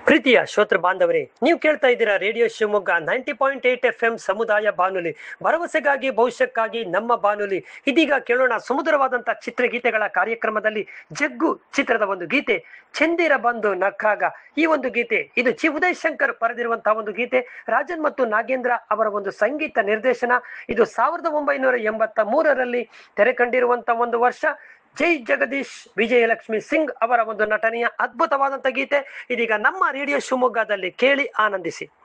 ಪ್ರೀತಿಯ ಶ್ರೋತೃ ಬಾಂಧವರೇ ನೀವು ಕೇಳ್ತಾ ಇದ್ದೀರಾ radio Shivamogga ninety point eight F M ಸಮುದಾಯ ಬಾನುಲಿ ಭರವಸೆಗಾಗಿ ಭವಿಷ್ಯಕ್ಕಾಗಿ ನಮ್ಮ ಬಾನುಲಿ ಇದೀಗ ಕೇಳೋಣ ಸುಮಧುರವಾದಂತಹ ಚಿತ್ರಗೀತೆಗಳ ಕಾರ್ಯಕ್ರಮದಲ್ಲಿ ಜಗ್ಗು ಚಿತ್ರದ ಒಂದು ಗೀತೆ ಚಂದಿರ ಬಂದು ನಕ್ಕಾಗ ಈ ಒಂದು ಗೀತೆ ಇದು ಚಿ ಉದಯ್ ಶಂಕರ್ ಬರೆದಿರುವಂತಹ ಒಂದು ಗೀತೆ ರಾಜನ್ ಮತ್ತು ನಾಗೇಂದ್ರ ಅವರ ಒಂದು ಸಂಗೀತ ನಿರ್ದೇಶನ ಇದು ಸಾವಿರದ ಒಂಬೈನೂರ ಎಂಬತ್ತ ಮೂರರಲ್ಲಿ ತೆರೆ ಕಂಡಿರುವಂತಹ ಒಂದು ವರ್ಷ ಜೈ ಜಗದೀಶ್ ವಿಜಯಲಕ್ಷ್ಮಿ ಸಿಂಗ್ ಅವರ ಒಂದು ನಟನೆಯ ಅದ್ಭುತವಾದಂತ ಗೀತೆ ಇದೀಗ ನಮ್ಮ ರೇಡಿಯೋ ಶಿವಮೊಗ್ಗದಲ್ಲಿ ಕೇಳಿ ಆನಂದಿಸಿ